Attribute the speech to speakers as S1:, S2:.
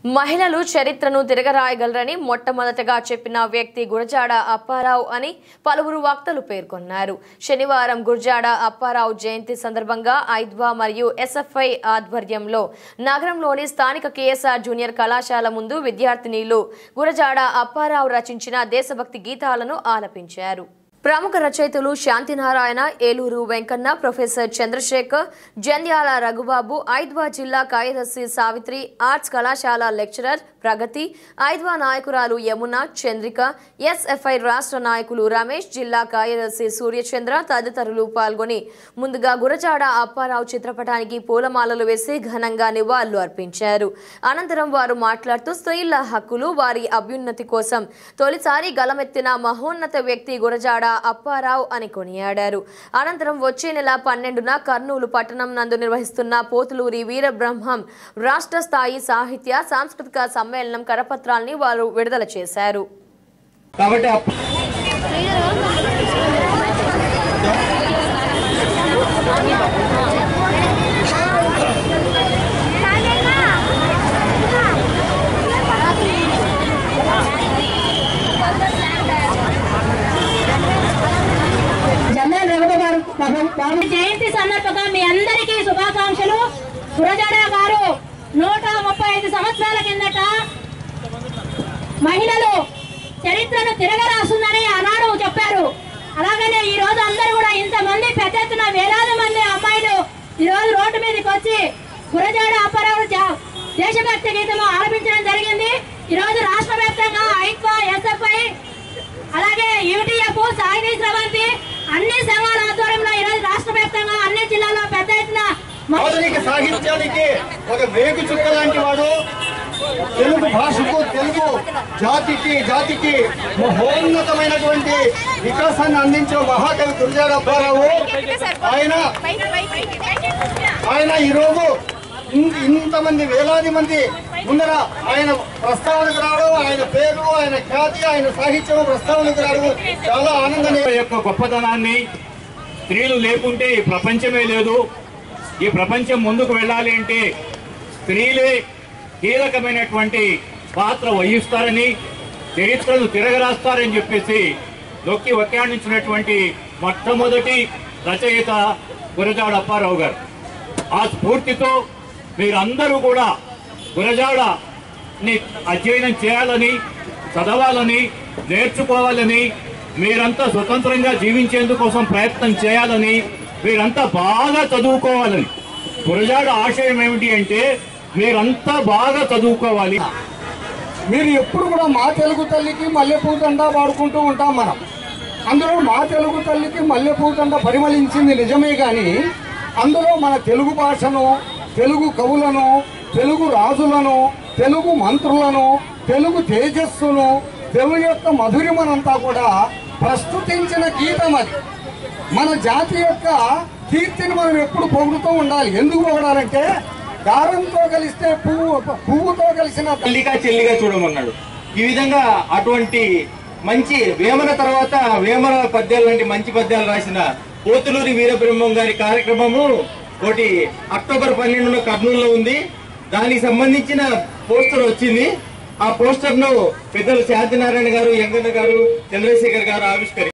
S1: మహిళలు చరిత్రను తిరగరాయగలరని మొట్టమొదటగా చెప్పిన వ్యక్తి గురజాడ అప్పారావు అని పలువురు వక్తలు పేర్కొన్నారు శనివారం గురజాడ అప్పారావు జయంతి సందర్భంగా ఐద్వా మరియు ఎస్ఎఫ్ఐ ఆధ్వర్యంలో నగరంలోని స్థానిక కేఎస్ఆర్ జూనియర్ కళాశాల ముందు విద్యార్థినీలు గురజాడ అప్పారావు రచించిన దేశభక్తి గీతాలను ఆలపించారు ప్రముఖ రచయితలు శాంతినారాయణ ఏలూరు వెంకన్న ప్రొఫెసర్ చంద్రశేఖర్ జంధ్యాల రఘుబాబు ఐద్వా జిల్లా కార్యదర్శి సావిత్రి ఆర్ట్స్ కళాశాల లెక్చరర్ ప్రగతి ఐద్వా నాయకురాలు యమున చంద్రిక ఎస్ఎఫ్ఐ రాష్ట్ర నాయకులు రమేష్ జిల్లా కార్యదర్శి సూర్యచంద్ర తదితరులు పాల్గొని ముందుగా గురజాడ అప్పారావు చిత్రపటానికి పూలమాలలు వేసి ఘనంగా నివాళులు అర్పించారు అనంతరం వారు మాట్లాడుతూ స్త్రీల హక్కులు వారి అభ్యున్నతి కోసం తొలిసారి గలమెత్తిన మహోన్నత వ్యక్తి గురజాడ అప్పారావు అని కొనియాడారు అనంతరం వచ్చే నెల పన్నెండున కర్నూలు పట్టణం నందు నిర్వహిస్తున్న పోతులూరి వీరబ్రహ్మం రాష్ట్ర స్థాయి సాహిత్య సాంస్కృతిక సమ్మేళనం కరపత్రాల్ని వారు విడుదల చేశారు
S2: కాబట్టి అప్-
S3: జనరల్ రఘుబాబు గారు బాబు- బాబు జయంతి సందర్భంగా మీ అందరికీ శుభాకాంక్షలు గురజాడ గారు నూట ముప్పై ఐదు సంవత్సరాల కిందట మహిళలు చరిత్రను తిరగరాస్తుందని ఆనాడు చెప్పారు అలాగనే ఈ రోజు అందరూ కూడా ఇంతమంది పెద్ద ఎత్తున వేలాది మంది అమ్మాయిలు ఈ రోజు రోడ్డు మీదకి వచ్చి గురజాడ అప్పారావు జా- దేశభక్తి గీతము ఆలపించడం జరిగింది ఈ రోజు రాష్ట్ర వ్యాప్తంగా ఐక్వ ఎస్ఎఫ్ఐ అలాగే యూటీఎఫ్ సాహితీ స్రవంతి అన్ని సంఘాల ఆధ్వర్యంలో ఈ రోజు రాష్ట్ర వ్యాప్తంగా అన్ని జిల్లాల్లో పెద్ద ఎత్తున మ-
S2: ఆధునిక సాహిత్యానికి ఒక వేగు చుక్క లాంటి వాడు తెలుగు భాషకు తెలుగు జాతికి జాతికి మహోన్నతమైనటువంటి వికాసాన్ని అందించిన మహాకవి గురజాడ అప్పారావు ఆయన ఆయన ఈరోజు ఇన్- ఇంతమంది వేలాది మంది ముందర ఆయన ప్రస్తావనకు రావడం ఆయన పేరు ఆయన ఖ్యాతి ఆయన సాహిత్యం ప్రస్తావనకు రావడం చాలా ఆనందం
S4: యొక్క గొప్పతనాన్ని స్త్రీలు లేకుంటే ఈ ప్రపంచమే లేదు ఈ ప్రపంచం ముందుకు వెళ్ళాలి అంటే స్త్రీలే కీలకమైనటువంటి పాత్ర వహిస్తారని చరిత్రను తిరగరాస్తారని చెప్పేసి నొక్కి వ్యాఖ్యానించినటువంటి మొట్టమొదటి రచయిత గురజాడ అప్పారావు గారు ఆ స్ఫూర్తితో మీరందరూ కూడా గురజాడని అధ్యయనం చేయాలని చదవాలని నేర్చుకోవాలని మీరంతా స్వతంత్రంగా జీవించేందుకోసం ప్రయత్నం చేయాలని మీరంతా బాగా చదువుకోవాలని గురజాడ ఆశయం ఏమిటి అంటే మీరంతా బాగా చదువుకోవాలి
S2: మీరు ఎప్పుడు కూడా మా తెలుగు తల్లికి మల్లెపూ దండ వాడుకుంటూ ఉంటాం మనం అందులో మా తెలుగు తల్లికి మల్లెపూ దండ పరిమళించింది నిజమే కానీ అందులో మన తెలుగు భాషను తెలుగు కవులను తెలుగు రాజులను తెలుగు మంత్రులను తెలుగు తేజస్సును తెలుగు యొక్క మధురిమనంతా కూడా ప్రస్తుతించిన గీతం అది మన జాతి యొక్క కీర్తిని మనం ఎప్పుడు పొగుడుతూ ఉండాలి ఎందుకు పొగడాలంటే దారంతో కలిస్తే పువ్వు పువ్వుతో కలిసిన
S5: తల్లిగా చెల్లిగా చూడమన్నాడు ఈ విధంగా అటువంటి మంచి వేమన తర్వాత వేమన పద్యాలు లాంటి మంచి పద్యాలు రాసిన పోతులూరి వీరబ్రహ్మం గారి కార్యక్రమము ఒకటి అక్టోబర్ పన్నెండున కర్నూలులో ఉంది దానికి సంబంధించిన పోస్టర్ వచ్చింది ఆ పోస్టర్ ను పెద్దలు శాంతినారాయణ గారు ఎంగన్న గారు చంద్రశేఖర్ గారు ఆవిష్కరించారు